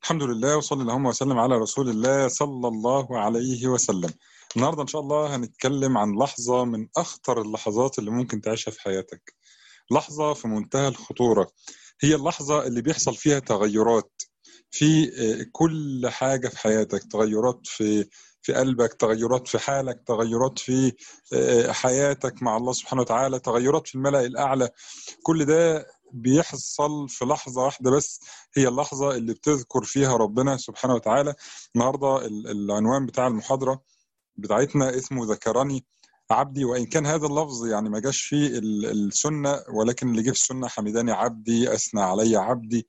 الحمد لله وصلى اللهم وسلم على رسول الله صلى الله عليه وسلم النهارده ان شاء الله هنتكلم عن لحظه من اخطر اللحظات اللي ممكن تعيشها في حياتك لحظه في منتهى الخطوره هي اللحظه اللي بيحصل فيها تغيرات في كل حاجه في حياتك تغيرات في في قلبك تغيرات في حالك تغيرات في حياتك مع الله سبحانه وتعالى تغيرات في الملأ الأعلى كل ده بيحصل في لحظة واحدة بس هي اللحظة اللي بتذكر فيها ربنا سبحانه وتعالى النهاردة العنوان بتاع المحاضرة بتاعتنا اسمه ذكرني عبدي وإن كان هذا اللفظ يعني ما جاش فيه السنة ولكن اللي جه في السنة حمداني عبدي أثنى علي عبدي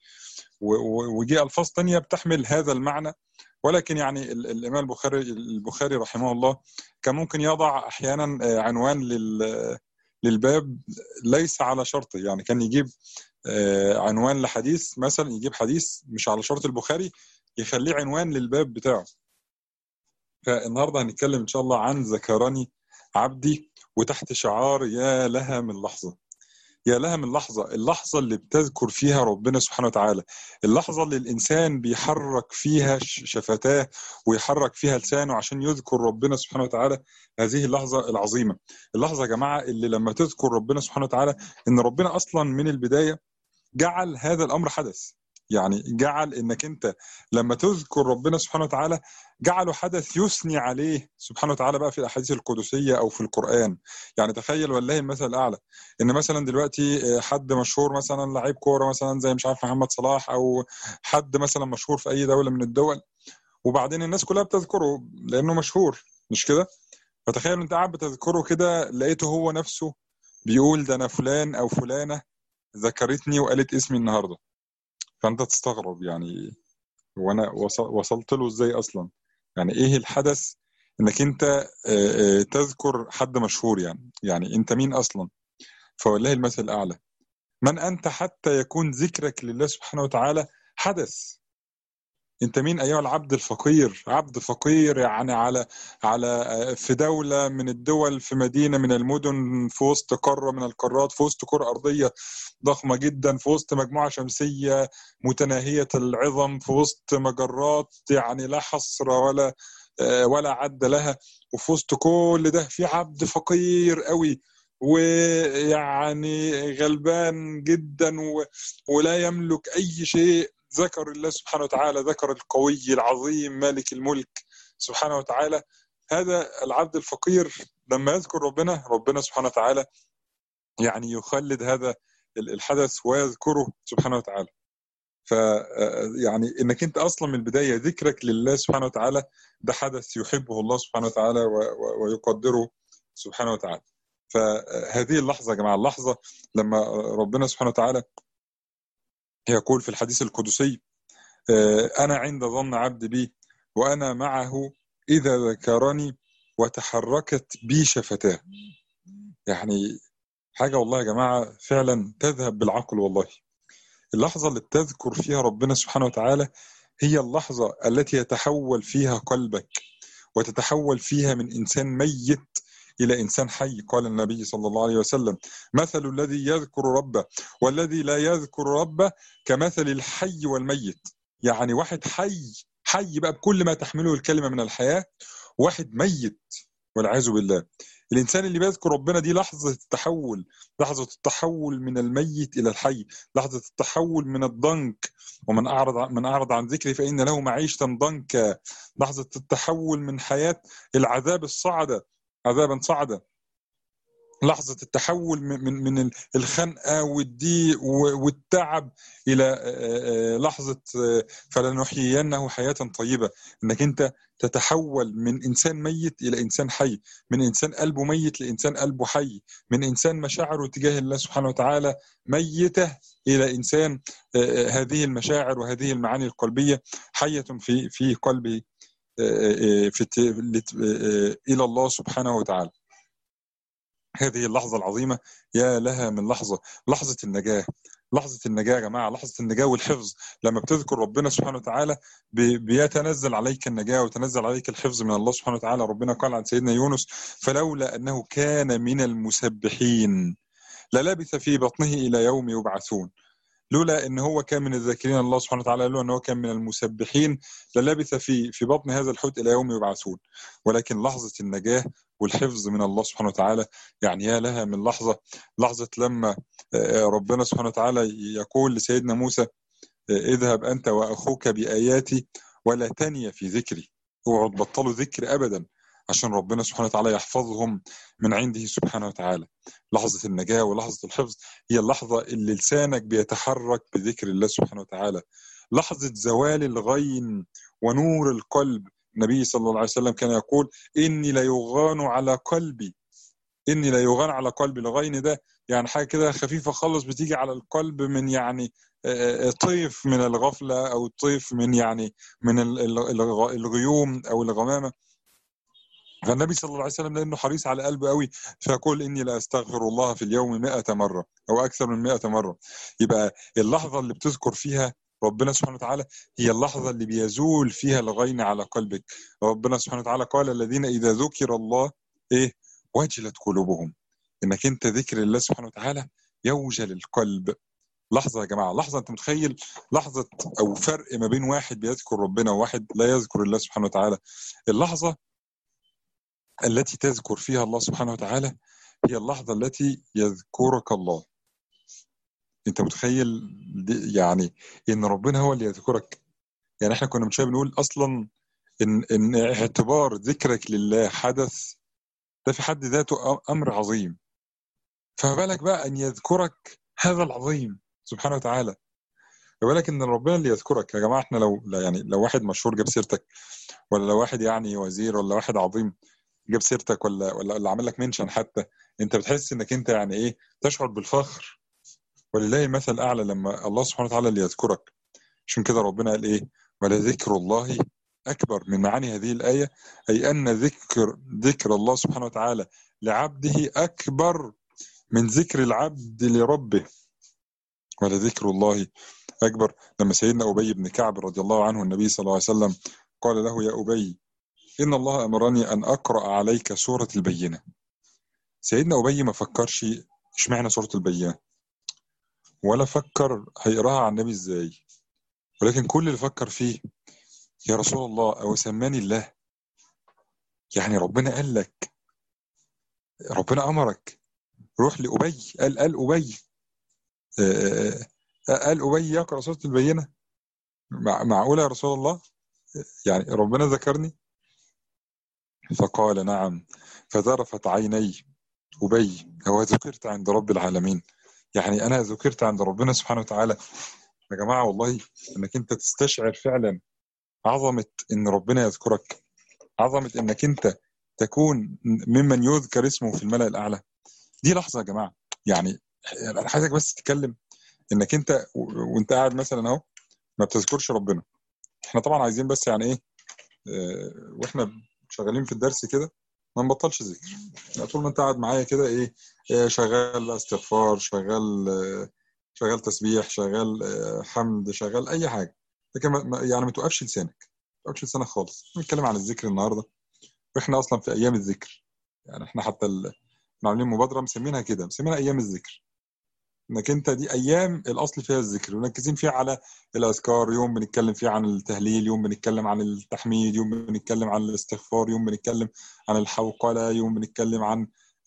وجي ألفاظ تانية بتحمل هذا المعنى ولكن يعني الإمام البخاري البخاري رحمه الله كان ممكن يضع أحيانا عنوان لل للباب ليس على شرطه يعني كان يجيب عنوان لحديث مثلا يجيب حديث مش على شرط البخاري يخليه عنوان للباب بتاعه فالنهارده هنتكلم ان شاء الله عن ذكرني عبدي وتحت شعار يا لها من لحظه يا لها من لحظة اللحظة اللي بتذكر فيها ربنا سبحانه وتعالى اللحظة اللي الإنسان بيحرك فيها شفتاه ويحرك فيها لسانه عشان يذكر ربنا سبحانه وتعالى هذه اللحظة العظيمة اللحظة يا جماعة اللي لما تذكر ربنا سبحانه وتعالى إن ربنا أصلا من البداية جعل هذا الأمر حدث يعني جعل انك انت لما تذكر ربنا سبحانه وتعالى جعله حدث يثني عليه سبحانه وتعالى بقى في الاحاديث القدسيه او في القران يعني تخيل والله المثل الاعلى ان مثلا دلوقتي حد مشهور مثلا لعيب كوره مثلا زي مش عارف محمد صلاح او حد مثلا مشهور في اي دوله من الدول وبعدين الناس كلها بتذكره لانه مشهور مش كده فتخيل انت قاعد بتذكره كده لقيته هو نفسه بيقول ده انا فلان او فلانه ذكرتني وقالت اسمي النهارده فانت تستغرب يعني وانا وصلت له ازاي اصلا يعني ايه الحدث انك انت تذكر حد مشهور يعني يعني انت مين اصلا فوالله المثل الاعلى من انت حتى يكون ذكرك لله سبحانه وتعالى حدث انت مين ايها العبد الفقير عبد فقير يعني على على في دوله من الدول في مدينه من المدن في وسط قاره من القارات في وسط كره ارضيه ضخمه جدا في وسط مجموعه شمسيه متناهيه العظم في وسط مجرات يعني لا حصر ولا ولا عد لها وفي وسط كل ده في عبد فقير قوي ويعني غلبان جدا ولا يملك اي شيء ذكر الله سبحانه وتعالى ذكر القوي العظيم مالك الملك سبحانه وتعالى هذا العبد الفقير لما يذكر ربنا ربنا سبحانه وتعالى يعني يخلد هذا الحدث ويذكره سبحانه وتعالى ف يعني انك انت اصلا من البدايه ذكرك لله سبحانه وتعالى ده حدث يحبه الله سبحانه وتعالى ويقدره سبحانه وتعالى فهذه اللحظه يا جماعه اللحظه لما ربنا سبحانه وتعالى يقول في الحديث القدسي أنا عند ظن عبد بي وأنا معه إذا ذكرني وتحركت بي شفتاه يعني حاجة والله يا جماعة فعلا تذهب بالعقل والله اللحظة اللي بتذكر فيها ربنا سبحانه وتعالى هي اللحظة التي يتحول فيها قلبك وتتحول فيها من إنسان ميت إلى إنسان حي قال النبي صلى الله عليه وسلم مثل الذي يذكر ربه والذي لا يذكر ربه كمثل الحي والميت يعني واحد حي حي بقى بكل ما تحمله الكلمة من الحياة واحد ميت والعياذ بالله الإنسان اللي بيذكر ربنا دي لحظة التحول لحظة التحول من الميت إلى الحي لحظة التحول من الضنك ومن أعرض من أعرض عن ذكري فإن له معيشة ضنكا لحظة التحول من حياة العذاب الصعدة عذابا صعدا لحظة التحول من من الخنقة والضيق والتعب إلى لحظة فلنحيينه حياة طيبة إنك أنت تتحول من إنسان ميت إلى إنسان حي من إنسان قلبه ميت لإنسان قلبه حي من إنسان مشاعره تجاه الله سبحانه وتعالى ميتة إلى إنسان هذه المشاعر وهذه المعاني القلبية حية في في قلبه في إلى الله سبحانه وتعالى هذه اللحظة العظيمة يا لها من لحظة لحظة النجاة لحظة النجاة يا جماعة لحظة النجاة والحفظ لما بتذكر ربنا سبحانه وتعالى بيتنزل عليك النجاة وتنزل عليك الحفظ من الله سبحانه وتعالى ربنا قال عن سيدنا يونس فلولا أنه كان من المسبحين للبث في بطنه إلى يوم يبعثون لولا ان هو كان من الذاكرين الله سبحانه وتعالى لولا ان هو كان من المسبحين للبث في في بطن هذا الحوت الى يوم يبعثون ولكن لحظه النجاه والحفظ من الله سبحانه وتعالى يعني يا لها من لحظه لحظه لما ربنا سبحانه وتعالى يقول لسيدنا موسى اذهب انت واخوك باياتي ولا تني في ذكري اوعوا تبطلوا ذكر ابدا عشان ربنا سبحانه وتعالى يحفظهم من عنده سبحانه وتعالى لحظة النجاة ولحظة الحفظ هي اللحظة اللي لسانك بيتحرك بذكر الله سبحانه وتعالى لحظة زوال الغين ونور القلب النبي صلى الله عليه وسلم كان يقول إني ليغان على قلبي إني ليغان على قلبي الغين ده يعني حاجة كده خفيفة خالص بتيجي على القلب من يعني طيف من الغفلة أو طيف من يعني من الغيوم أو الغمامة فالنبي صلى الله عليه وسلم لانه حريص على قلبه قوي فيقول اني لا استغفر الله في اليوم 100 مره او اكثر من 100 مره يبقى اللحظه اللي بتذكر فيها ربنا سبحانه وتعالى هي اللحظه اللي بيزول فيها الغين على قلبك ربنا سبحانه وتعالى قال الذين اذا ذكر الله ايه وجلت قلوبهم انك انت ذكر الله سبحانه وتعالى يوجل القلب لحظة يا جماعة لحظة أنت متخيل لحظة أو فرق ما بين واحد بيذكر ربنا وواحد لا يذكر الله سبحانه وتعالى اللحظة التي تذكر فيها الله سبحانه وتعالى هي اللحظة التي يذكرك الله انت متخيل يعني ان ربنا هو اللي يذكرك يعني احنا كنا من شويه بنقول اصلا ان ان اعتبار ذكرك لله حدث ده في حد ذاته امر عظيم فما بالك بقى ان يذكرك هذا العظيم سبحانه وتعالى ما بالك ان ربنا اللي يذكرك يا جماعه احنا لو يعني لو واحد مشهور جاب سيرتك ولا لو واحد يعني وزير ولا واحد عظيم جاب سيرتك ولا ولا اللي عمل لك منشن حتى انت بتحس انك انت يعني ايه تشعر بالفخر ولله المثل الاعلى لما الله سبحانه وتعالى اللي يذكرك عشان كده ربنا قال ايه ولذكر الله اكبر من معاني هذه الايه اي ان ذكر ذكر الله سبحانه وتعالى لعبده اكبر من ذكر العبد لربه ولذكر الله اكبر لما سيدنا ابي بن كعب رضي الله عنه النبي صلى الله عليه وسلم قال له يا ابي إن الله أمرني أن أقرأ عليك سورة البينة سيدنا أبي ما فكرش اشمعنى سورة البينة ولا فكر هيقراها على النبي إزاي ولكن كل اللي فكر فيه يا رسول الله أو سماني الله يعني ربنا قال لك ربنا أمرك روح لأبي قال قال أبي قال أبي يقرأ سورة البينة معقولة يا رسول الله يعني ربنا ذكرني فقال نعم فذرفت عيني أبي هو ذكرت عند رب العالمين يعني أنا ذكرت عند ربنا سبحانه وتعالى يا جماعة والله أنك أنت تستشعر فعلا عظمة أن ربنا يذكرك عظمة أنك أنت تكون ممن يذكر اسمه في الملأ الأعلى دي لحظة يا جماعة يعني أنا عايزك بس تتكلم أنك أنت وأنت قاعد مثلا أهو ما بتذكرش ربنا احنا طبعا عايزين بس يعني ايه اه واحنا شغالين في الدرس كده ما نبطلش ذكر يعني طول ما انت قاعد معايا كده ايه, إيه شغال استغفار شغال شغال تسبيح شغال حمد شغال اي حاجه لكن ما يعني ما توقفش لسانك ما توقفش لسانك خالص بنتكلم عن الذكر النهارده واحنا اصلا في ايام الذكر يعني احنا حتى ال... احنا عاملين مبادره مسمينها كده مسمينها ايام الذكر انك انت دي ايام الاصل فيها الذكر مركزين فيها على الاذكار يوم بنتكلم فيه عن التهليل يوم بنتكلم عن التحميد يوم بنتكلم عن الاستغفار يوم بنتكلم عن الحوقله يوم بنتكلم عن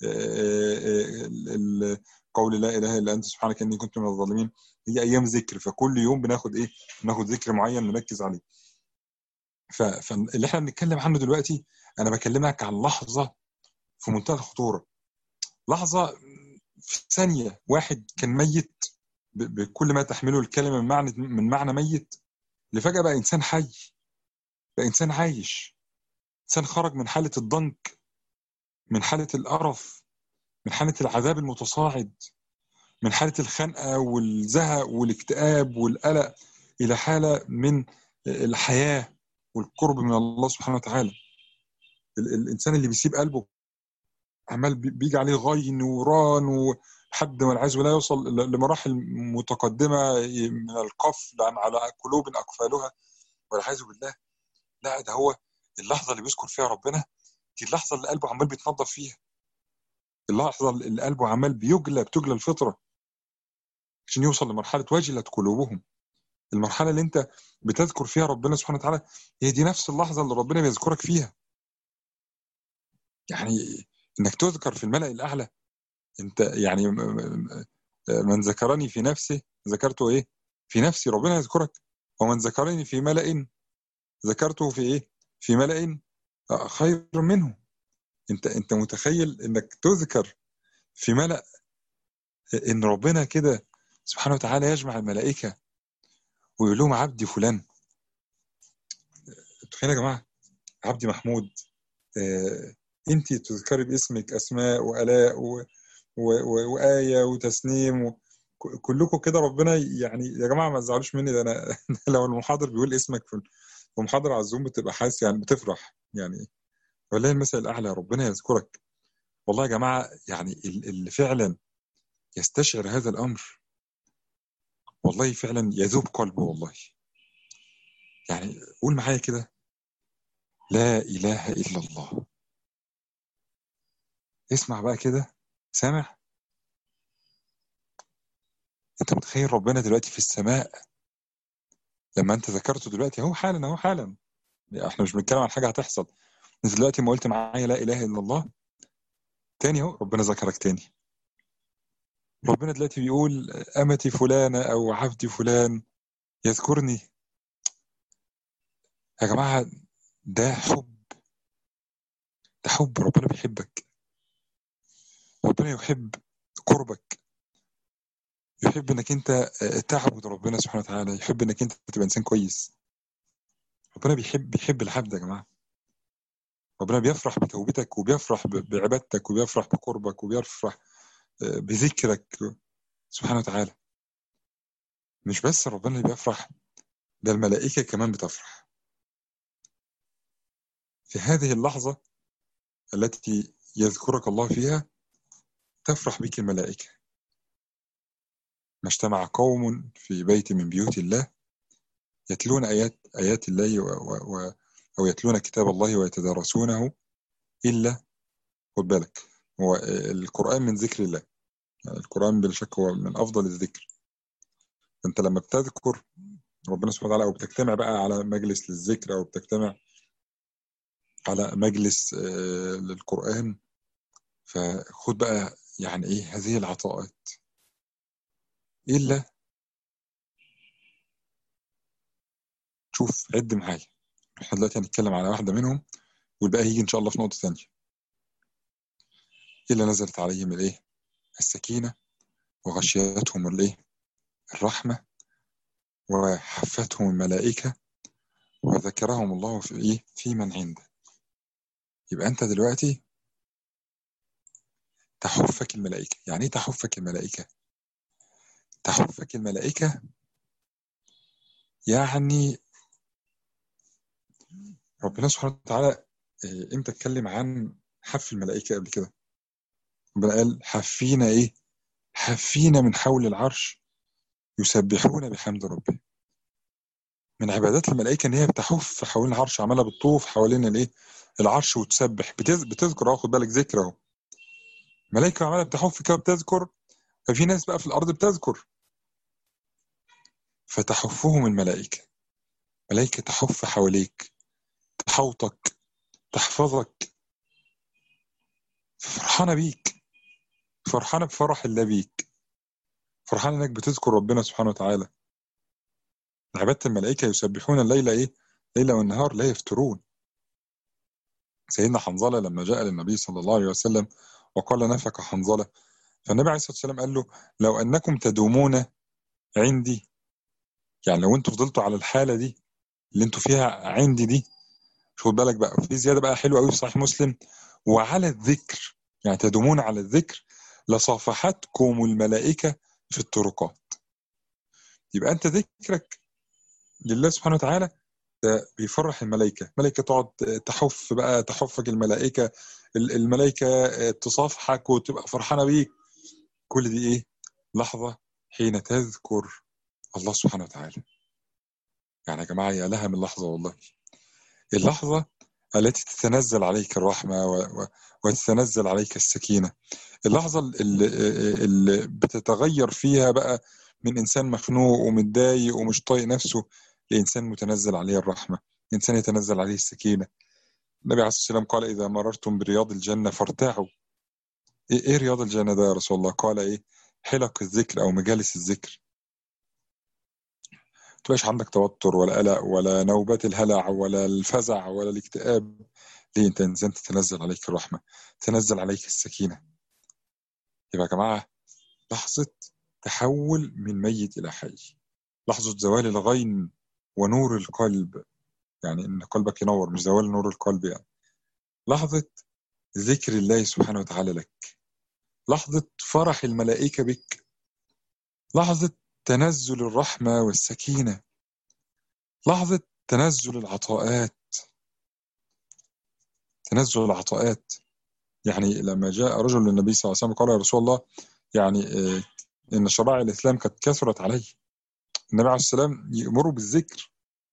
قول لا اله الا انت سبحانك اني كنت من الظالمين هي ايام ذكر فكل يوم بناخد ايه بناخد ذكر معين نركز عليه فاللي احنا بنتكلم عنه دلوقتي انا بكلمك عن لحظه في منتهى الخطوره لحظه في ثانية واحد كان ميت بكل ما تحمله الكلمة من معنى من معنى ميت لفجأة بقى إنسان حي بقى إنسان عايش إنسان خرج من حالة الضنك من حالة القرف من حالة العذاب المتصاعد من حالة الخنقة والزهق والاكتئاب والقلق إلى حالة من الحياة والقرب من الله سبحانه وتعالى الإنسان اللي بيسيب قلبه عمال بيجي عليه غين وران لحد ما والعياذ بالله يوصل لمراحل متقدمه من القفل عن على قلوب اقفالها والعياذ بالله لا ده هو اللحظه اللي بيذكر فيها ربنا دي اللحظه اللي قلبه عمال بيتنظف فيها اللحظه اللي قلبه عمال بيجلى بتجلى الفطره عشان يوصل لمرحله وجلت قلوبهم المرحله اللي انت بتذكر فيها ربنا سبحانه وتعالى هي دي نفس اللحظه اللي ربنا بيذكرك فيها يعني انك تذكر في الملأ الاعلى انت يعني من ذكرني في نفسه ذكرته ايه في نفسي ربنا يذكرك ومن ذكرني في ملأ ذكرته في ايه في ملأ خير منه انت انت متخيل انك تذكر في ملأ ان ربنا كده سبحانه وتعالى يجمع الملائكه ويقول لهم عبدي فلان تخيل يا جماعه عبدي محمود آه انت تذكري باسمك اسماء والاء و... و... و... وايه وتسنيم و... كلكم كده ربنا يعني يا جماعه ما تزعلوش مني ده انا لو المحاضر بيقول اسمك في المحاضره على الزوم بتبقى حاسس يعني بتفرح يعني والله المثل الاعلى ربنا يذكرك والله يا جماعه يعني اللي فعلا يستشعر هذا الامر والله فعلا يذوب قلبه والله يعني قول معايا كده لا اله الا الله اسمع بقى كده سامع انت متخيل ربنا دلوقتي في السماء لما انت ذكرته دلوقتي اهو حالا اهو حالا احنا مش بنتكلم عن حاجه هتحصل انت دلوقتي ما قلت معايا لا اله الا الله تاني اهو ربنا ذكرك تاني ربنا دلوقتي بيقول امتي فلانه او عبدي فلان يذكرني يا جماعه ده حب ده حب ربنا بيحبك ربنا يحب قربك يحب انك انت تعبد ربنا سبحانه وتعالى يحب انك انت تبقى انسان كويس ربنا بيحب بيحب العبد يا جماعه ربنا بيفرح بتوبتك وبيفرح بعبادتك وبيفرح بقربك وبيفرح بذكرك سبحانه وتعالى مش بس ربنا اللي بيفرح ده الملائكه كمان بتفرح في هذه اللحظه التي يذكرك الله فيها تفرح بك الملائكه ما اجتمع قوم في بيت من بيوت الله يتلون آيات آيات الله و و أو يتلون كتاب الله ويتدارسونه إلا خد بالك هو القرآن من ذكر الله يعني القرآن بلا شك هو من أفضل الذكر أنت لما بتذكر ربنا سبحانه وتعالى أو بتجتمع بقى على مجلس للذكر أو بتجتمع على مجلس للقرآن فخد بقى يعني إيه هذه العطاءات إلا شوف عد معايا احنا دلوقتي هنتكلم على واحدة منهم والباقي هيجي إن شاء الله في نقطة ثانية إلا نزلت عليهم الإيه؟ السكينة وغشيتهم الإيه؟ الرحمة وحفتهم الملائكة وذكرهم الله في إيه؟ في من عنده يبقى أنت دلوقتي تحفك الملائكة يعني إيه تحفك الملائكة؟ تحفك الملائكة يعني ربنا سبحانه وتعالى امتى اتكلم عن حف الملائكة قبل كده ربنا قال حفينا ايه حفينا من حول العرش يسبحون بحمد ربهم من عبادات الملائكة ان هي بتحف حوالين العرش عمالة بتطوف حوالين الايه العرش وتسبح بتذكر اهو خد بالك ذكر اهو ملائكة عمالة بتحف كده بتذكر ففي ناس بقى في الارض بتذكر فتحفهم الملائكة ملائكة تحف حواليك تحوطك تحفظك فرحانة بيك فرحانة بفرح الله بيك فرحانة انك بتذكر ربنا سبحانه وتعالى عبادة الملائكة يسبحون الليل ايه ليلة والنهار لا يفترون سيدنا حنظلة لما جاء للنبي صلى الله عليه وسلم وقال نفك حنظلة فالنبي عليه الصلاة والسلام قال له لو أنكم تدومون عندي يعني لو انتوا فضلتوا على الحالة دي اللي انتوا فيها عندي دي خد بالك بقى في زيادة بقى حلوة قوي في صحيح مسلم وعلى الذكر يعني تدومون على الذكر لصافحتكم الملائكة في الطرقات يبقى انت ذكرك لله سبحانه وتعالى ده بيفرح الملائكة الملائكة تقعد تحف بقى تحفك الملائكة الملائكة تصافحك وتبقى فرحانة بيك كل دي ايه لحظة حين تذكر الله سبحانه وتعالى يعني يا جماعة يا لها من لحظة والله اللحظة التي تتنزل عليك الرحمة و... و... وتتنزل عليك السكينة اللحظة اللي, اللي بتتغير فيها بقى من انسان مخنوق ومتضايق ومش طايق نفسه لانسان متنزل عليه الرحمه انسان يتنزل عليه السكينه النبي عليه الصلاه والسلام قال اذا مررتم برياض الجنه فارتعوا ايه إيه رياض الجنه ده يا رسول الله قال ايه حلق الذكر او مجالس الذكر تبقاش عندك توتر ولا قلق ولا نوبات الهلع ولا الفزع ولا الاكتئاب ليه انت انسان تتنزل عليك الرحمه تنزل عليك السكينه يبقى يا جماعه لحظه تحول من ميت الى حي لحظه زوال الغين ونور القلب يعني ان قلبك ينور مش زوال نور القلب يعني لحظه ذكر الله سبحانه وتعالى لك لحظه فرح الملائكه بك لحظه تنزل الرحمه والسكينه لحظه تنزل العطاءات تنزل العطاءات يعني لما جاء رجل للنبي صلى الله عليه وسلم قال يا رسول الله يعني آه، ان شرائع الاسلام قد كثرت علي النبي عليه الصلاه والسلام يامر بالذكر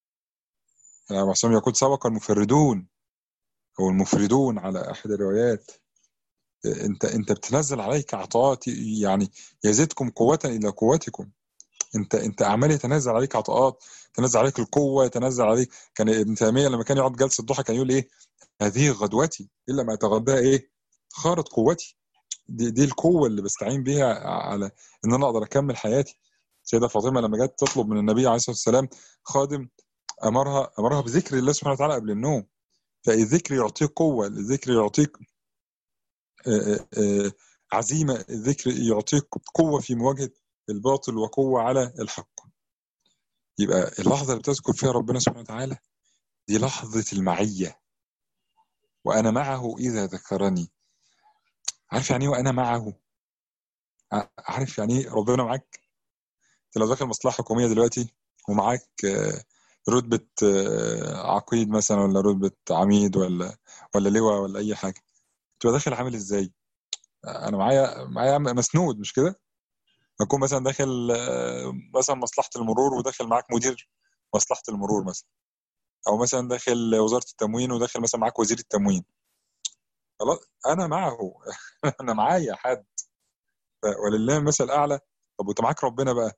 يعني عليه الصلاه يقول سبق المفردون او المفردون على احد الروايات آه، انت انت بتنزل عليك عطاءات يعني يزيدكم قوه الى قوتكم انت انت عمال يتنزل عليك عطاءات يتنزل عليك القوه يتنزل عليك كان ابن تيميه لما كان يقعد جلسه الضحى كان يقول ايه هذه غدوتي الا ما اتغداها ايه خارط قوتي دي, دي القوه اللي بستعين بيها على ان انا اقدر اكمل حياتي سيده فاطمه لما جت تطلب من النبي عليه الصلاه والسلام خادم امرها امرها بذكر الله سبحانه وتعالى قبل النوم فالذكر يعطيك قوه الذكر يعطيك آه، آه، عزيمه الذكر يعطيك قوه في مواجهه الباطل وقوه على الحق يبقى اللحظه اللي بتذكر فيها ربنا سبحانه وتعالى دي لحظه المعيه وانا معه اذا ذكرني عارف يعني ايه وانا معه ع- عارف يعني ايه ربنا معاك انت لو داخل مصلحه حكوميه دلوقتي ومعاك آه، رتبه آه، عقيد مثلا ولا رتبه عميد ولا ولا لواء ولا اي حاجه تبقى داخل عامل ازاي انا معايا معايا مسنود مش كده اكون مثلا داخل آه، مثلا مصلحه المرور وداخل معاك مدير مصلحه المرور مثلا او مثلا داخل وزاره التموين وداخل مثلا معاك وزير التموين خلاص انا معه انا معايا حد ف- ولله المثل الاعلى طب وانت معاك ربنا بقى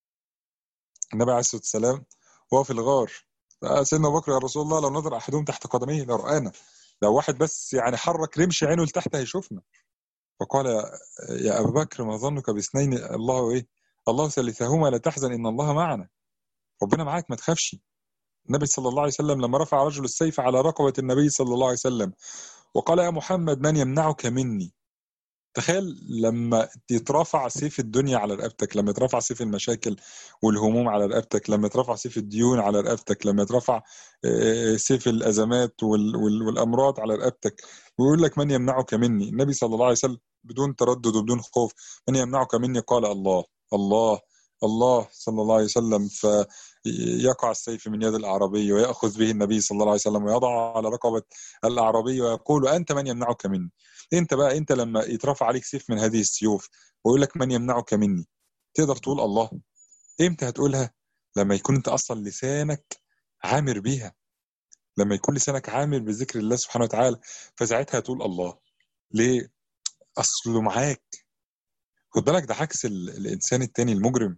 النبي عليه الصلاه والسلام وهو في الغار فقال سيدنا ابو بكر يا رسول الله لو نظر احدهم تحت قدميه لرآنا لو واحد بس يعني حرك رمش عينه لتحت هيشوفنا فقال يا- يا ابا بكر ما ظنك باثنين الله ايه الله ثالثهما لا تحزن ان الله معنا ربنا معاك ما تخافش النبي صلى الله عليه وسلم لما رفع رجل السيف على رقبه النبي صلى الله عليه وسلم وقال يا محمد من يمنعك مني تخيل لما يترفع سيف الدنيا على رقبتك لما يترفع سيف المشاكل والهموم على رقبتك لما يترفع سيف الديون على رقبتك لما يترفع آه، سيف الأزمات وال- وال- والأمراض على رقبتك ويقول لك من يمنعك مني النبي صلى الله عليه وسلم بدون تردد وبدون خوف من يمنعك مني قال الله الله الله صلى الله عليه وسلم فيقع السيف من يد الأعرابي ويأخذ به النبي صلى الله عليه وسلم ويضع على رقبة الأعرابي ويقول أنت من يمنعك مني انت بقى انت لما يترفع عليك سيف من هذه السيوف ويقول لك من يمنعك مني تقدر تقول الله امتى هتقولها لما يكون انت اصلا لسانك عامر بيها لما يكون لسانك عامر بذكر الله سبحانه وتعالى فساعتها هتقول الله ليه اصله معاك خد بالك ده عكس ال- الانسان التاني المجرم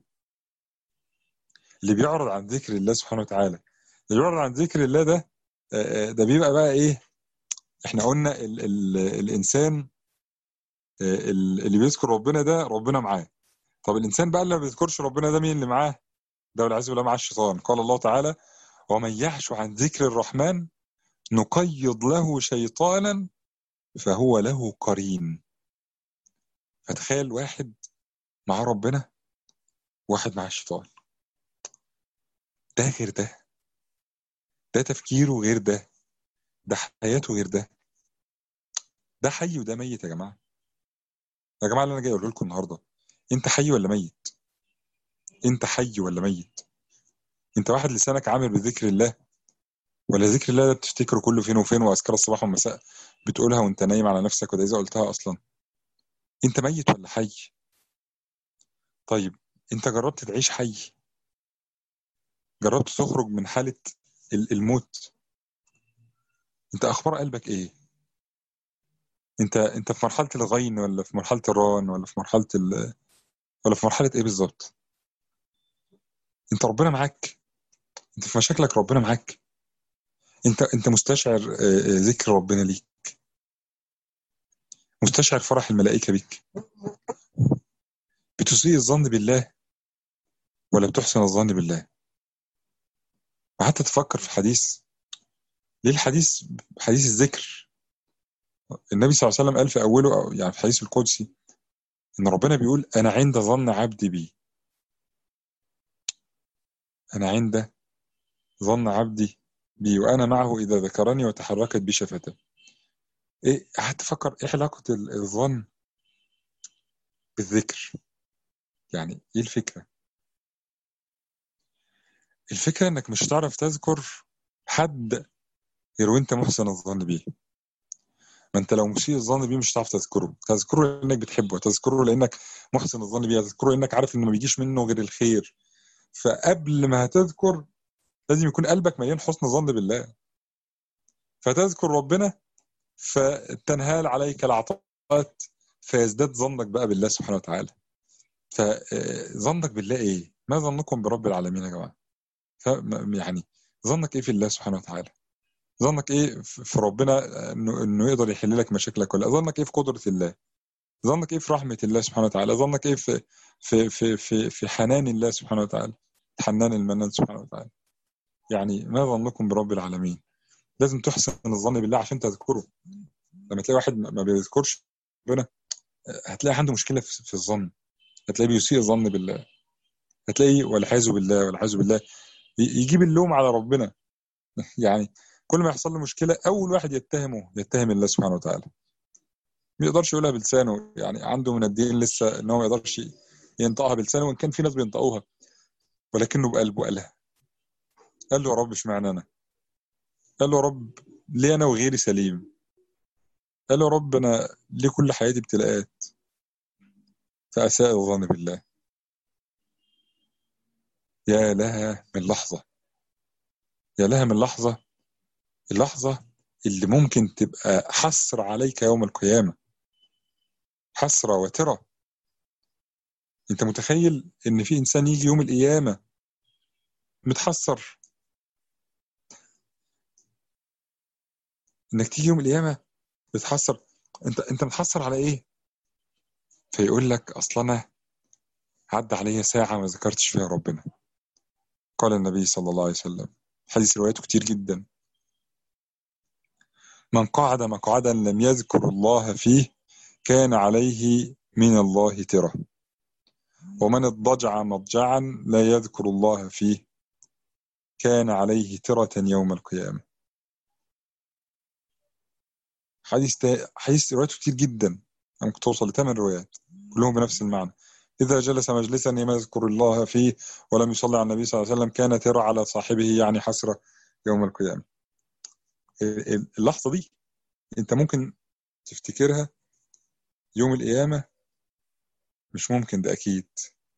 اللي بيعرض عن ذكر الله سبحانه وتعالى اللي بيعرض عن ذكر الله ده آه، آه، ده بيبقى بقى ايه احنا قلنا ال ال الانسان آه، ال- اللي بيذكر ربنا ده ربنا معاه طب الانسان بقى اللي ما بيذكرش ربنا ده مين اللي معاه ده والعياذ بالله مع الشيطان قال الله تعالى ومن يعش عن ذكر الرحمن نقيض له شيطانا فهو له قرين فتخيل واحد مع ربنا واحد مع الشيطان ده غير ده ده تفكيره غير ده ده حياته غير ده ده حي وده ميت يا جماعه يا جماعه اللي انا جاي اقوله لكم النهارده انت حي ولا ميت انت حي ولا ميت انت واحد لسانك عامل بذكر الله ولا ذكر الله ده بتفتكره كله فين وفين واذكار الصباح والمساء بتقولها وانت نايم على نفسك وده اذا قلتها اصلا انت ميت ولا حي طيب انت جربت تعيش حي جربت تخرج من حالة ال- الموت انت اخبار قلبك ايه انت انت في مرحلة الغين ولا في مرحلة الران ولا في مرحلة ال... ولا في مرحلة ايه بالظبط انت ربنا معاك انت في مشاكلك ربنا معاك انت انت مستشعر ذكر ربنا ليك مستشعر فرح الملائكه بيك بتسيء الظن بالله ولا بتحسن الظن بالله وحتى تفكر في حديث ليه الحديث حديث الذكر النبي صلى الله عليه وسلم قال في اوله يعني في الحديث القدسي ان ربنا بيقول انا عند ظن عبدي بي انا عند ظن عبدي بي وانا معه اذا ذكرني وتحركت بي شفتاه ايه هتفكر ايه علاقه الظن بالذكر يعني ايه الفكره الفكره انك مش هتعرف تذكر حد غير وانت محسن الظن بيه ما انت لو مسيء الظن بيه مش هتعرف تذكره تذكره لانك بتحبه تذكره لانك محسن الظن بيه تذكره لانك عارف انه ما بيجيش منه غير الخير فقبل ما هتذكر لازم يكون قلبك مليان حسن ظن بالله فتذكر ربنا فتنهال عليك العطاءات فيزداد ظنك بقى بالله سبحانه وتعالى فظنك بالله ايه ما ظنكم برب العالمين يا جماعه يعني ظنك ايه في الله سبحانه وتعالى ظنك ايه في ربنا انه انه يقدر يحل لك مشاكلك ولا ظنك ايه في قدره الله ظنك ايه في رحمه الله سبحانه وتعالى ظنك ايه في في في في, في حنان الله سبحانه وتعالى حنان المنان سبحانه وتعالى يعني ما ظنكم برب العالمين لازم تحسن الظن بالله عشان تذكره لما تلاقي واحد ما بيذكرش ربنا هتلاقي عنده مشكله في الظن هتلاقيه بيسيء الظن بالله هتلاقيه والعياذ بالله والعياذ بالله يجيب اللوم على ربنا يعني كل ما يحصل له مشكله اول واحد يتهمه يتهم الله سبحانه وتعالى ما يقدرش يقولها بلسانه يعني عنده من الدين لسه ان هو ما يقدرش ينطقها بلسانه وان كان في ناس بينطقوها ولكنه بقلبه قالها قال له يا رب اشمعنى انا قال له يا رب ليه انا وغيري سليم قال له يا رب انا ليه كل حياتي ابتلاءات فاساء الظن بالله يا لها من لحظه يا لها من لحظه اللحظه اللي ممكن تبقى حسر عليك يوم القيامه حسره وترى انت متخيل ان في انسان يجي يوم القيامه متحسر انك تيجي يوم القيامه بتحسر انت انت متحسر على ايه فيقول لك اصل انا عدى عليا ساعه ما ذكرتش فيها ربنا قال النبي صلى الله عليه وسلم حديث روايته كتير جدا من قعد مقعدا لم يذكر الله فيه كان عليه من الله تره ومن اضطجع مضجعا لا يذكر الله فيه كان عليه ترة يوم القيامة حديث تا... حديث رواياته كتير جدا ممكن توصل لثمان روايات كلهم بنفس المعنى إذا جلس مجلسا لم يذكر الله فيه ولم يصلي على النبي صلى الله عليه وسلم كان ترى على صاحبه يعني حسرة يوم القيامة اللحظة دي أنت ممكن تفتكرها يوم القيامة مش ممكن ده أكيد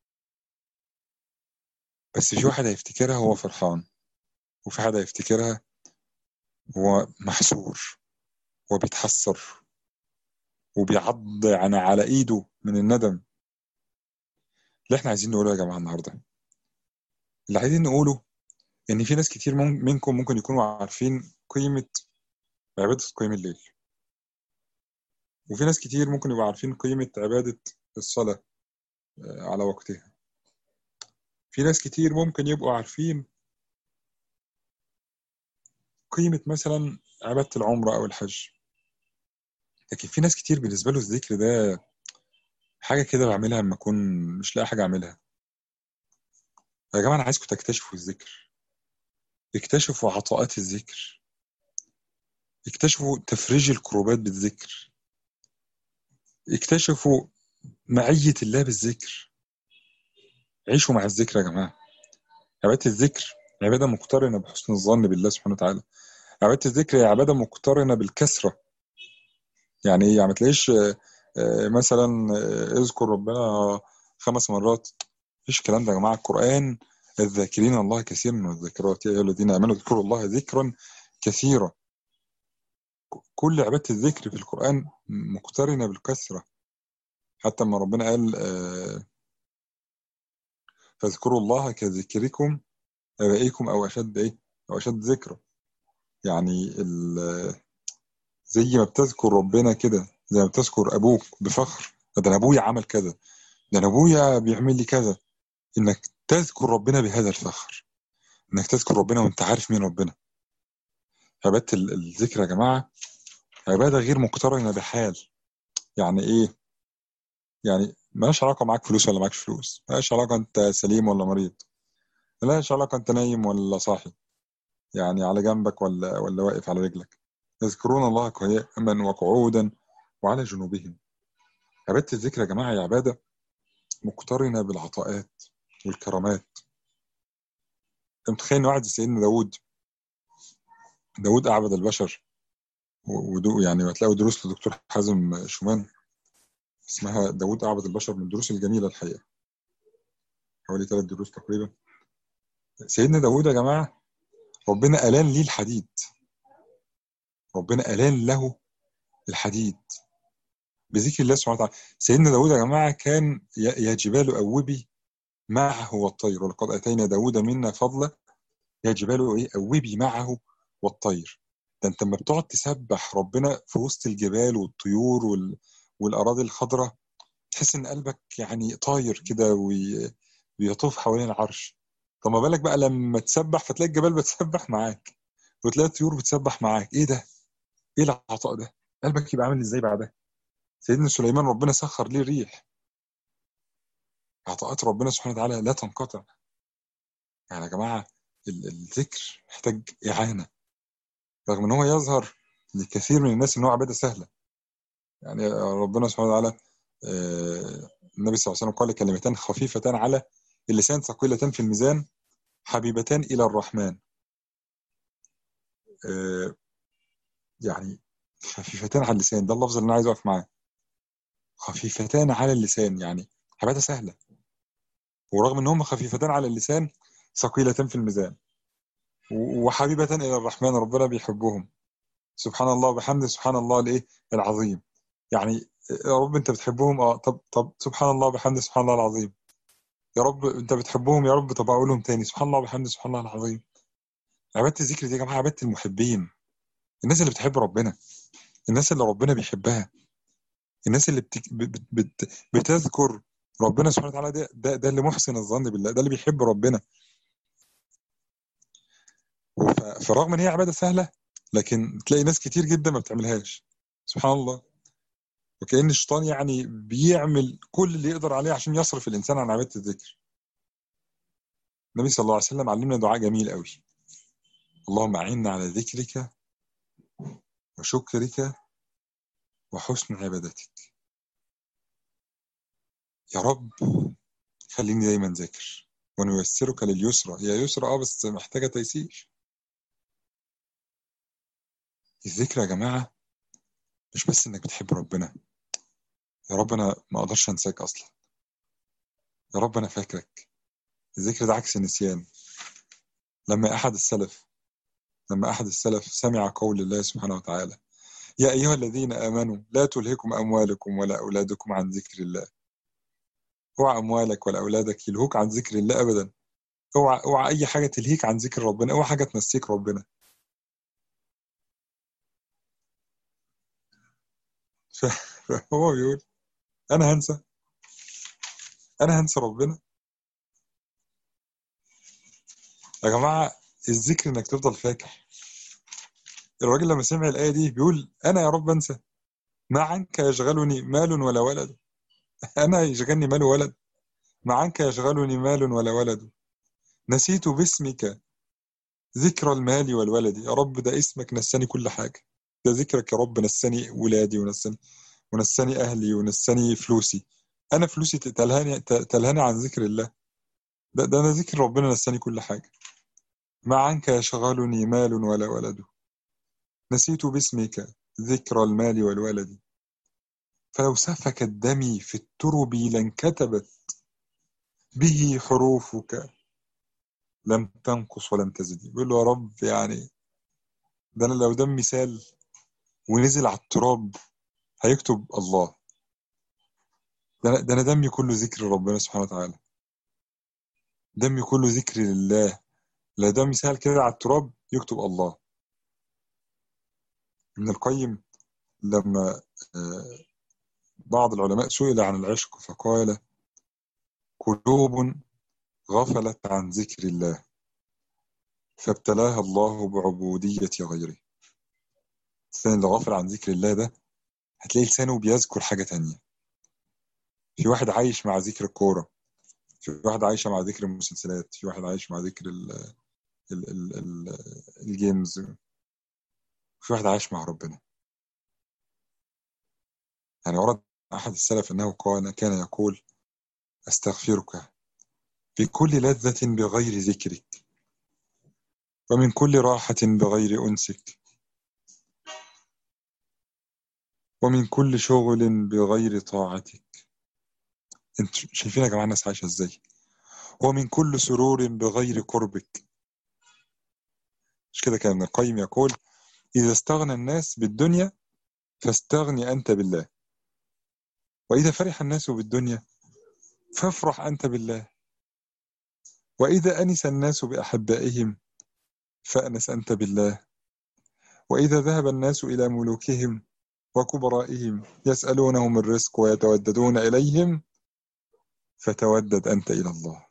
بس في واحد هيفتكرها هو فرحان وفي حد هيفتكرها هو محسور وبيتحسر وبيعض يعني على ايده من الندم اللي احنا عايزين نقوله يا جماعه النهارده اللي عايزين نقوله ان في ناس كتير منكم ممكن يكونوا عارفين قيمه عباده قيام الليل وفي ناس كتير ممكن يبقوا عارفين قيمه عباده الصلاه على وقتها في ناس كتير ممكن يبقوا عارفين قيمة مثلا عبادة العمرة أو الحج لكن في ناس كتير بالنسبة له الذكر ده حاجة كده بعملها لما أكون مش لاقي حاجة أعملها يا جماعة أنا عايزكم تكتشفوا الذكر اكتشفوا عطاءات الذكر اكتشفوا تفريج الكروبات بالذكر اكتشفوا معية الله بالذكر عيشوا مع الذكر يا جماعة عبادة الذكر عبادة مقترنة بحسن الظن بالله سبحانه وتعالى عبادة الذكر هي عبادة مقترنة بالكسرة يعني ايه يعني ما تلاقيش مثلا اذكر ربنا خمس مرات مفيش الكلام ده يا جماعة القرآن الذاكرين الله كثيرا والذاكرات يا أيها الذين آمنوا اذكروا الله ذكرا كثيرا كل عبادة الذكر في القرآن مقترنة بالكسرة حتى ما ربنا قال فاذكروا الله كذكركم ابائكم او اشد ايه او اشد ذكرى يعني ال- زي ما بتذكر ربنا كده زي ما بتذكر ابوك بفخر ده انا ابويا عمل كذا ده انا ابويا بيعمل لي كذا انك تذكر ربنا بهذا الفخر انك تذكر ربنا وانت عارف مين ربنا عباده ال- الذكر يا جماعه عباده غير مقترنه بحال يعني ايه يعني مالهاش علاقه معاك فلوس ولا معاكش فلوس مالهاش علاقه انت سليم ولا مريض مالهاش علاقه انت نايم ولا صاحي يعني على جنبك ولا ولا واقف على رجلك يذكرون الله قياما وقعودا وعلى جنوبهم عباده الذكر يا جماعه هي عباده مقترنه بالعطاءات والكرامات انت متخيل ان واحد زي سيدنا داوود داوود اعبد البشر و- ودو يعني هتلاقوا دروس لدكتور حازم شومان اسمها داوود اعبد البشر من الدروس الجميله الحقيقه حوالي ثلاث دروس تقريبا سيدنا داوود يا جماعه ربنا الان ليه الحديد ربنا الان له الحديد بذكر الله سبحانه وتعالى سيدنا داوود يا جماعه كان يا يا جبال اوبي معه والطير ولقد اتينا داوود منا فضلا يا جبال ايه اوبي معه والطير ده انت لما بتقعد تسبح ربنا في وسط الجبال والطيور وال... والاراضي الخضراء تحس ان قلبك يعني طاير كده وي... ويطوف حوالين العرش طب ما بالك بقى لما تسبح فتلاقي الجبال بتسبح معاك وتلاقي الطيور بتسبح معاك ايه ده ايه العطاء ده قلبك يبقى عامل ازاي بعدها سيدنا سليمان ربنا سخر ليه الريح عطاءات ربنا سبحانه وتعالى لا تنقطع يعني يا جماعه ال- الذكر محتاج اعانه رغم ان هو يظهر لكثير من الناس ان هو عباده سهله يعني ربنا سبحانه وتعالى آه، النبي صلى الله عليه وسلم قال كلمتان خفيفتان على اللسان ثقيلتان في الميزان حبيبتان الى الرحمن آه، يعني خفيفتان على اللسان ده اللفظ اللي انا عايز اقف معاه خفيفتان على اللسان يعني عباده سهله ورغم ان هم خفيفتان على اللسان ثقيلتان في الميزان و- وحبيبتان الى الرحمن ربنا بيحبهم سبحان الله وبحمده سبحان الله الايه العظيم يعني يا رب انت بتحبهم اه طب طب سبحان الله وبحمده سبحان الله العظيم يا رب انت بتحبهم يا رب طب اقولهم تاني سبحان الله وبحمده سبحان الله العظيم عباده الذكر دي يا جماعه عباده المحبين الناس اللي بتحب ربنا الناس اللي ربنا بيحبها الناس اللي بتك... بت... بت... بتذكر ربنا سبحانه وتعالى ده, ده ده اللي محسن الظن بالله ده اللي بيحب ربنا وف... فرغم ان هي عباده سهله لكن تلاقي ناس كتير جدا ما بتعملهاش سبحان الله وكأن الشيطان يعني بيعمل كل اللي يقدر عليه عشان يصرف الإنسان عن عبادة الذكر النبي صلى الله عليه وسلم علمنا دعاء جميل قوي اللهم أعنا على ذكرك وشكرك وحسن عبادتك يا رب خليني دايما ذاكر ونيسرك لليسرى هي يسرى اه بس محتاجة تيسير الذكر يا جماعة مش بس انك بتحب ربنا يا رب انا ما اقدرش انساك اصلا يا رب انا فاكرك الذكر ده عكس النسيان لما احد السلف لما احد السلف سمع قول الله سبحانه وتعالى يا ايها الذين امنوا لا تلهكم اموالكم ولا اولادكم عن ذكر الله اوعى اموالك ولا اولادك يلهوك عن ذكر الله ابدا اوعى اوعى اي حاجه تلهيك عن ذكر ربنا اوعى حاجه تنسيك ربنا ف- فهو بيقول انا هنسى انا هنسى ربنا يا جماعه الذكر انك تفضل فاكر الراجل لما سمع الايه دي بيقول انا يا رب انسى ما عنك يشغلني مال ولا ولد انا يشغلني مال وولد ما عنك يشغلني مال ولا ولد نسيت باسمك ذكر المال والولد يا رب ده اسمك نساني كل حاجه ده ذكرك يا رب نساني ولادي ونساني ونساني اهلي ونساني فلوسي انا فلوسي تلهاني تلهاني عن ذكر الله ده, ده انا ذكر ربنا نساني كل حاجه ما عنك يشغلني مال ولا ولد نسيت باسمك ذكر المال والولد فلو سفك الدم في الترب لانكتبت به حروفك لم تنقص ولم تزد بيقول له يا رب يعني ده انا لو دمي سال ونزل على التراب هيكتب الله ده أنا- ده انا دمي كله ذكر ربنا سبحانه وتعالى دمي كله ذكر لله لا دمي سهل كده على التراب يكتب الله ابن القيم لما بعض العلماء سئل عن العشق فقال قلوب غفلت عن ذكر الله فابتلاها الله بعبودية غيره الإنسان اللي غافل عن ذكر الله ده هتلاقي لسانه بيذكر حاجة تانية في واحد عايش مع ذكر الكورة في واحد عايش مع ذكر المسلسلات في واحد عايش مع ذكر ال ال ال ال الجيمز في واحد عايش مع ربنا يعني ورد أحد السلف أنه قال كان يقول أستغفرك في كل لذة بغير ذكرك ومن كل راحة بغير أنسك ومن كل شغل بغير طاعتك انتوا شايفين يا جماعة الناس عايشة ازاي ومن كل سرور بغير قربك مش كده كان ابن القيم يقول إذا استغنى الناس بالدنيا فاستغني أنت بالله وإذا فرح الناس بالدنيا فافرح أنت بالله وإذا أنس الناس بأحبائهم فأنس أنت بالله وإذا ذهب الناس إلى ملوكهم وكبرائهم يسألونهم الرزق ويتوددون إليهم فتودد أنت إلى الله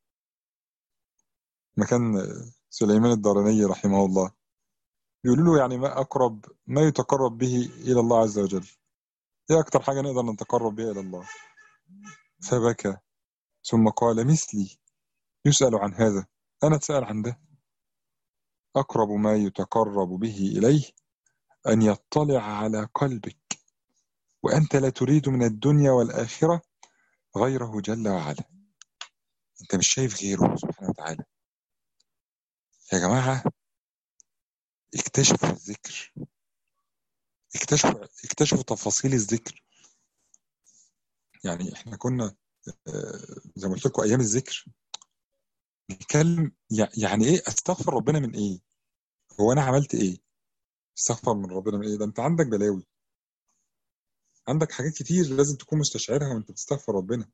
مكان سليمان الداراني رحمه الله يقولوا له يعني ما أقرب ما يتقرب به إلى الله عز وجل إيه أكتر حاجة نقدر نتقرب بها إلى الله فبكى ثم قال مثلي يسأل عن هذا أنا أتسأل عن ده أقرب ما يتقرب به إليه أن يطلع على قلبك وأنت لا تريد من الدنيا والآخرة غيره جل وعلا أنت مش شايف غيره سبحانه وتعالى يا جماعة اكتشفوا الذكر اكتشفوا اكتشفوا تفاصيل الذكر يعني احنا كنا زي ما قلت لكم ايام الذكر نتكلم يعني ايه استغفر ربنا من ايه هو انا عملت ايه استغفر من ربنا من ايه ده انت عندك بلاوي عندك حاجات كتير لازم تكون مستشعرها وانت بتستغفر ربنا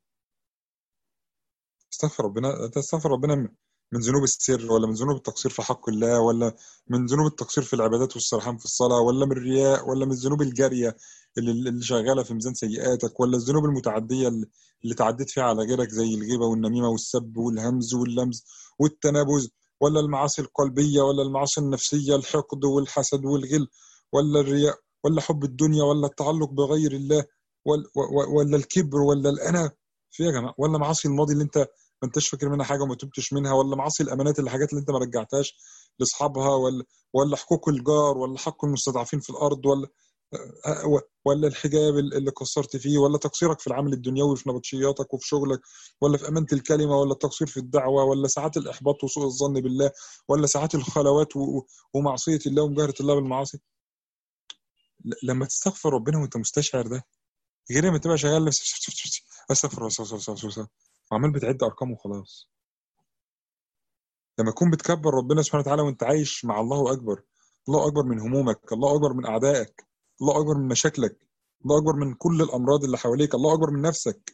استغفر ربنا تستغفر ربنا من ذنوب السر ولا من ذنوب التقصير في حق الله ولا من ذنوب التقصير في العبادات والسرحان في الصلاة ولا من الرياء ولا من الذنوب الجارية اللي, اللي شغالة في ميزان سيئاتك ولا الذنوب المتعدية اللي تعديت فيها على غيرك زي الغيبة والنميمة والسب والهمز واللمز والتنابز ولا المعاصي القلبية ولا المعاصي النفسية الحقد والحسد والغل ولا الرياء ولا حب الدنيا ولا التعلق بغير الله ولا الكبر ولا الأنا في يا جماعة ولا معاصي الماضي اللي انت ما انتش فاكر منها حاجه وما تبتش منها ولا معاصي الامانات اللي حاجات اللي انت ما رجعتهاش لاصحابها ولا ولا حقوق الجار ولا حق المستضعفين في الارض ولا ولا الحجاب اللي قصرت فيه ولا تقصيرك في العمل الدنيوي في نبطشياتك وفي شغلك ولا في امانه الكلمه ولا التقصير في الدعوه ولا ساعات الاحباط وسوء الظن بالله ولا ساعات الخلوات ومعصيه الله ومجاهره الله بالمعاصي لما تستغفر ربنا وانت مستشعر ده غير لما تبقى شغال استغفر الله وعمال بتعد ارقام وخلاص لما تكون بتكبر ربنا سبحانه وتعالى وانت عايش مع الله اكبر الله اكبر من همومك الله اكبر من اعدائك الله اكبر من مشاكلك الله اكبر من كل الامراض اللي حواليك الله اكبر من نفسك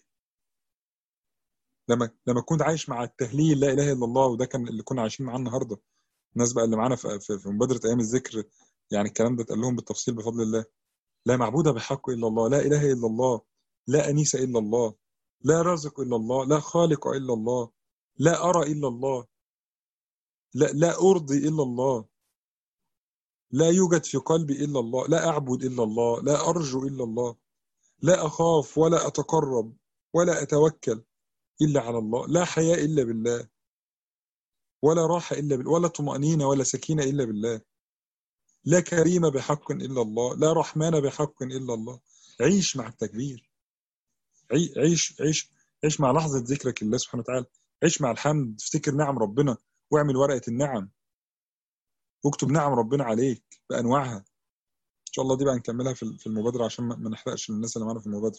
لما لما كنت عايش مع التهليل لا اله الا الله وده كان اللي كنا عايشين معاه النهارده الناس بقى اللي معانا في, في, في مبادره ايام الذكر يعني الكلام ده اتقال لهم بالتفصيل بفضل الله لا معبود بحق الا الله لا اله الا الله لا انيس الا الله لا رازق إلا الله لا خالق إلا الله لا أرى إلا الله لا, لا أرضي إلا الله لا يوجد في قلبي إلا الله لا أعبد إلا الله لا أرجو إلا الله لا أخاف ولا أتقرب ولا أتوكل إلا على الله لا حياء إلا بالله ولا راحة إلا بالله ولا طمأنينة ولا سكينة إلا بالله لا كريم بحق إلا الله لا رحمن بحق إلا الله عيش مع التكبير عيش عيش عيش مع لحظة ذكرك لله سبحانه وتعالى عيش مع الحمد افتكر نعم ربنا واعمل ورقة النعم واكتب نعم ربنا عليك بأنواعها إن شاء الله دي بقى نكملها في المبادرة عشان ما نحرقش الناس اللي معانا في المبادرة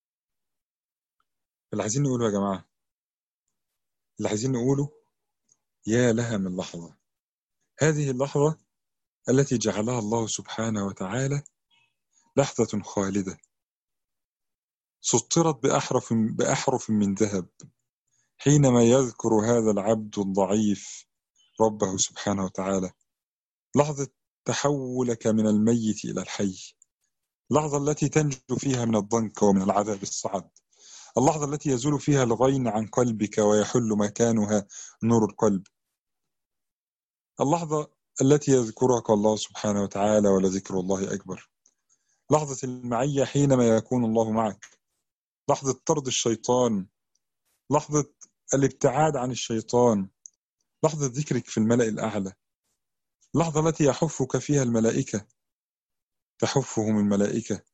اللي عايزين نقوله يا جماعة اللي عايزين نقوله يا لها من لحظة هذه اللحظة التي جعلها الله سبحانه وتعالى لحظة خالدة سطرت بأحرف بأحرف من ذهب حينما يذكر هذا العبد الضعيف ربه سبحانه وتعالى لحظة تحولك من الميت إلى الحي اللحظة التي تنجو فيها من الضنك ومن العذاب الصعب اللحظة التي يزول فيها الغين عن قلبك ويحل مكانها نور القلب اللحظة التي يذكرك الله سبحانه وتعالى ولذكر الله أكبر لحظة المعية حينما يكون الله معك لحظة طرد الشيطان لحظة الابتعاد عن الشيطان لحظة ذكرك في الملأ الأعلى اللحظة التي يحفك فيها الملائكة تحفهم الملائكة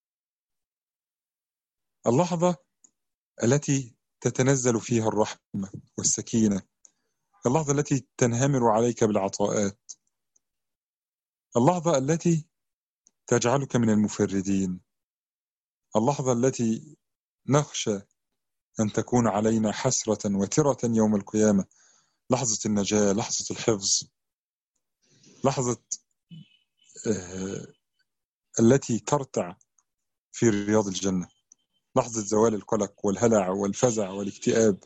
اللحظة التي تتنزل فيها الرحمة والسكينة اللحظة التي تنهمر عليك بالعطاءات اللحظة التي تجعلك من المفردين اللحظة التي نخشى أن تكون علينا حسرة وترة يوم القيامة لحظة النجاة لحظة الحفظ لحظة آه التي ترتع في رياض الجنة لحظة زوال القلق والهلع والفزع والاكتئاب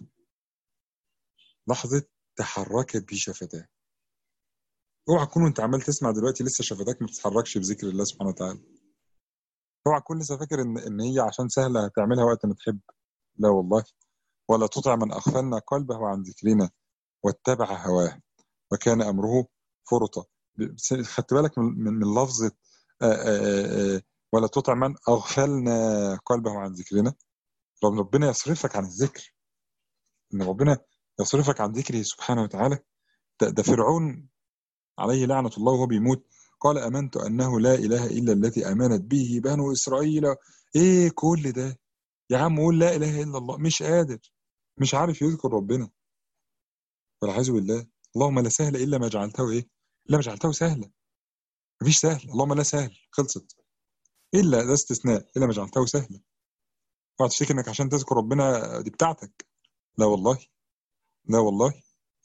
لحظة تحركت بي شفتاه اوعى تكون انت عمال تسمع دلوقتي لسه شفتك ما بتتحركش بذكر الله سبحانه وتعالى اوعى تكون لسه فاكر ان ان هي عشان سهله هتعملها وقت ما تحب لا والله ولا تطع من اغفلنا قلبه عن ذكرنا واتبع هواه وكان امره فرطا خدت بالك من من لفظه ولا تطع من اغفلنا قلبه عن ذكرنا ربنا يصرفك عن الذكر ان ربنا يصرفك عن ذكره سبحانه وتعالى ده, ده فرعون عليه لعنة الله وهو بيموت قال أمنت أنه لا إله إلا الذي أمنت به بنو إسرائيل إيه كل ده يا عم قول لا إله إلا الله مش قادر مش عارف يذكر ربنا والعياذ بالله اللهم لا سهل إلا ما جعلته إيه إلا ما جعلته سهلا مفيش سهل اللهم لا سهل خلصت إلا ده استثناء إلا ما جعلته سهلا اوعى تفتكر إنك عشان تذكر ربنا دي بتاعتك لا والله لا والله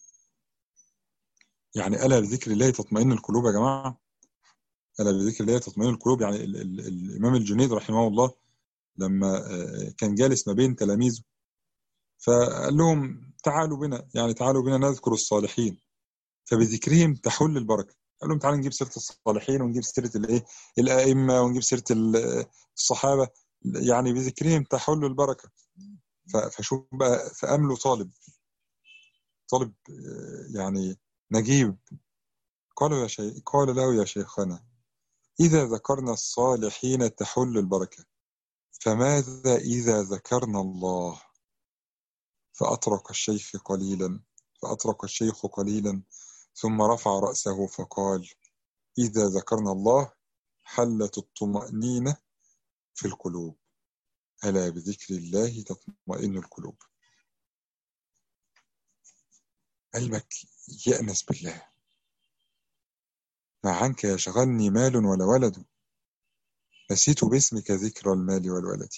يعني ألا بذكر الله تطمئن القلوب يا جماعة ألا بذكر الله تطمئن القلوب يعني ال ال الإمام الجنيد رحمه الله لما كان جالس ما بين تلاميذه فقال لهم تعالوا بنا يعني تعالوا بنا نذكر الصالحين فبذكرهم تحل البركة قال لهم تعالوا نجيب سيرة الصالحين ونجيب سيرة الايه الأئمة ونجيب سيرة الصحابة يعني بذكرهم تحل البركة فشوف بقى فأمله طالب طالب يعني نجيب قالوا يا شيخ قال له يا شيخنا إذا ذكرنا الصالحين تحل البركة فماذا إذا ذكرنا الله فأطرق الشيخ قليلا فأطرق الشيخ قليلا ثم رفع رأسه فقال إذا ذكرنا الله حلت الطمأنينة في القلوب ألا بذكر الله تطمئن القلوب قلبك يأنس بالله ما عنك يشغلني مال ولا ولد نسيت باسمك ذكر المال والولد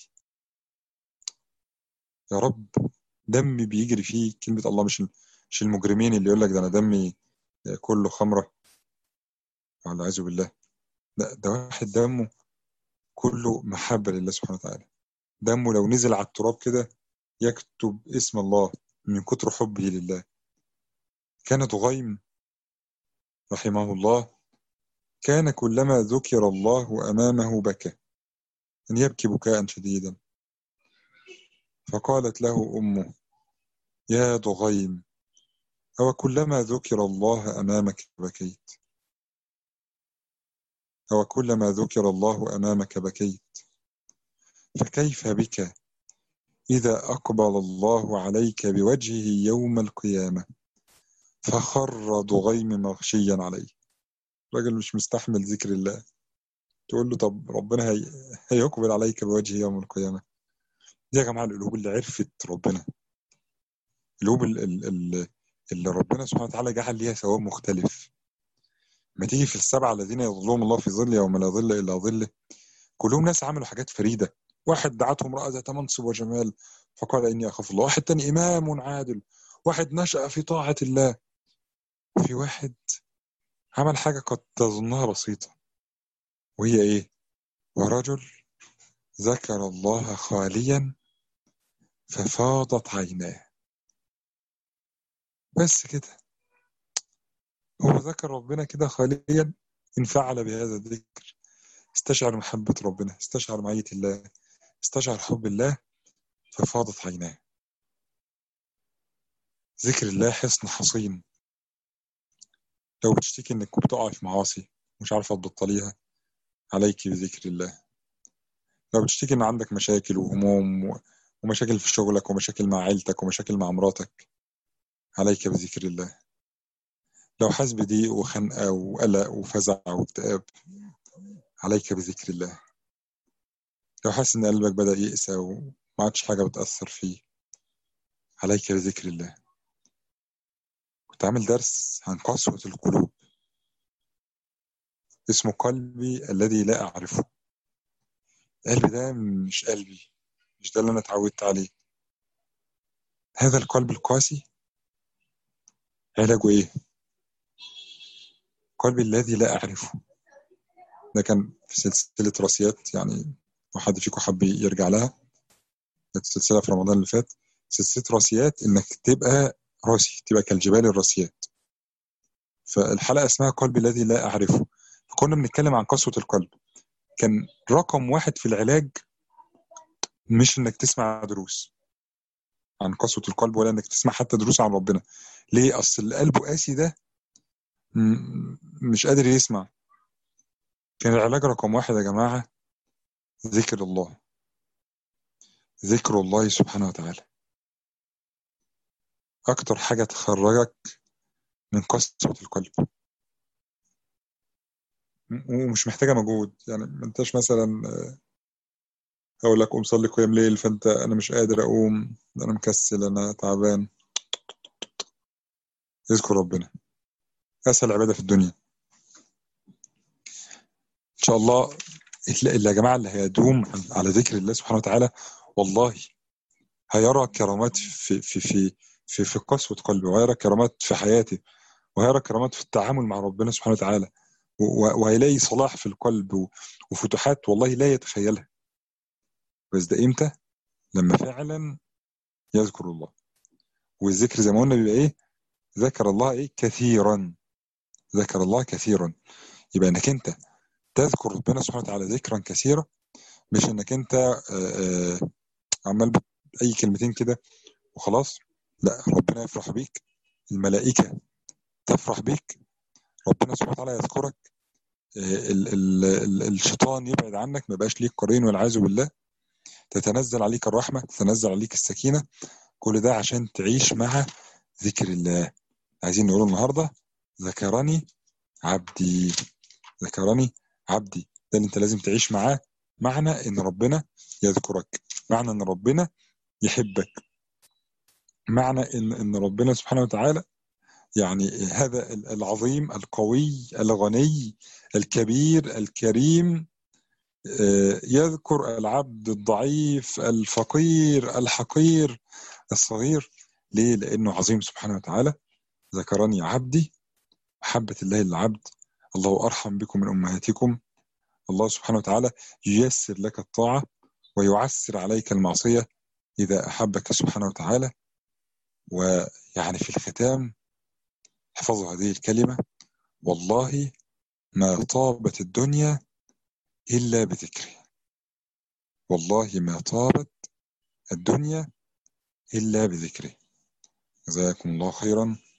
يا رب دمي بيجري فيه كلمة الله مش مش المجرمين اللي يقول لك ده أنا دمي كله خمرة والعياذ بالله لا ده واحد دمه كله محبة لله سبحانه وتعالى دمه لو نزل على التراب كده يكتب اسم الله من كتر حبه لله كان ضغيم رحمه الله كان كلما ذكر الله أمامه بكى أن يبكي بكاء شديدا فقالت له أمه يا ضغيم أو كلما ذكر الله أمامك بكيت أو كلما ذكر الله أمامك بكيت فكيف بك إذا أقبل الله عليك بوجهه يوم القيامة فخر ضغيم مغشيا عليه راجل مش مستحمل ذكر الله تقول له طب ربنا هي... هيقبل عليك بوجهه يوم القيامة دي يا جماعة القلوب اللي عرفت ربنا القلوب اللي, اللي ربنا سبحانه وتعالى جعل ليها ثواب مختلف ما تيجي في السبعة الذين يظلهم الله في ظل يوم لا ظل إلا ظله كلهم ناس عملوا حاجات فريدة واحد دعته امرأة ذات منصب وجمال فقال إني أخاف الله واحد تاني إمام عادل واحد نشأ في طاعة الله في واحد عمل حاجة قد تظنها بسيطة وهي إيه؟ ورجل ذكر الله خاليا ففاضت عيناه بس كده هو ذكر ربنا كده خاليا انفعل بهذا الذكر استشعر محبة ربنا استشعر معية الله استشعر حب الله ففاضت عيناه ذكر الله حصن حصين لو بتشتكي انك بتقع في معاصي مش عارفة تبطليها عليك بذكر الله لو بتشتكي ان عندك مشاكل وهموم ومشاكل في شغلك ومشاكل مع عيلتك ومشاكل مع مراتك عليك بذكر الله لو حاسس بضيق وخنقة وقلق وفزع واكتئاب عليك بذكر الله لو حاسس ان قلبك بدأ يقسى وما عادش حاجة بتأثر فيه عليك بذكر الله كنت عامل درس عن قسوة القلوب اسمه قلبي الذي لا أعرفه قلبي ده مش قلبي مش ده اللي أنا اتعودت عليه هذا القلب القاسي علاجه إيه؟ قلبي الذي لا أعرفه ده كان في سلسلة راسيات يعني لو حد فيكم حب يرجع لها كانت سلسلة في رمضان اللي فات سلسلة راسيات إنك تبقى راسي تبقى كالجبال الراسيات فالحلقة اسمها قلبي الذي لا أعرفه فكنا بنتكلم عن قسوة القلب كان رقم واحد في العلاج مش إنك تسمع دروس عن قسوة القلب ولا إنك تسمع حتى دروس عن ربنا ليه أصل اللي قلبه قاسي ده مش قادر يسمع كان العلاج رقم واحد يا جماعة ذكر الله ذكر الله سبحانه وتعالى أكتر حاجة تخرجك من قسوة القلب ومش محتاجة مجهود يعني ما انتش مثلا هقول لك قوم صلي قيام ليل فانت انا مش قادر اقوم انا مكسل انا تعبان اذكر ربنا اسهل عبادة في الدنيا ان شاء الله اللي يا جماعة اللي هيدوم على ذكر الله سبحانه وتعالى والله هيرى كرامات في في في في, في قسوة قلبه وهيرى كرامات في حياته وهيرى كرامات في التعامل مع ربنا سبحانه وتعالى وهيلاقي صلاح في القلب وفتوحات والله لا يتخيلها بس ده امتى؟ لما فعلا يذكر الله والذكر زي ما قلنا بيبقى ايه؟ ذكر الله ايه؟ كثيرا ذكر الله كثيرا يبقى انك انت تذكر ربنا سبحانه وتعالى ذكرا كثيرا مش انك انت آآ آآ عمال اي كلمتين كده وخلاص لا ربنا يفرح بيك الملائكة تفرح بيك ربنا سبحانه وتعالى يذكرك ال ال ال الشيطان يبعد عنك ما يبقاش ليك قرين والعياذ بالله تتنزل عليك الرحمة تتنزل عليك السكينة كل ده عشان تعيش مع ذكر الله عايزين نقول النهاردة ذكرني عبدي ذكرني عبدي ده اللي انت لازم تعيش معاه معنى ان ربنا يذكرك معنى ان ربنا يحبك معنى ان ان ربنا سبحانه وتعالى يعني هذا العظيم القوي الغني الكبير الكريم يذكر العبد الضعيف الفقير الحقير الصغير ليه؟ لأنه عظيم سبحانه وتعالى ذكرني عبدي محبة الله للعبد الله أرحم بكم من أمهاتكم الله سبحانه وتعالى ييسر لك الطاعة ويعسر عليك المعصية إذا أحبك سبحانه وتعالى ويعني في الختام احفظوا هذه الكلمة والله ما طابت الدنيا إلا بذكره والله ما طابت الدنيا إلا بذكره جزاكم الله خيرا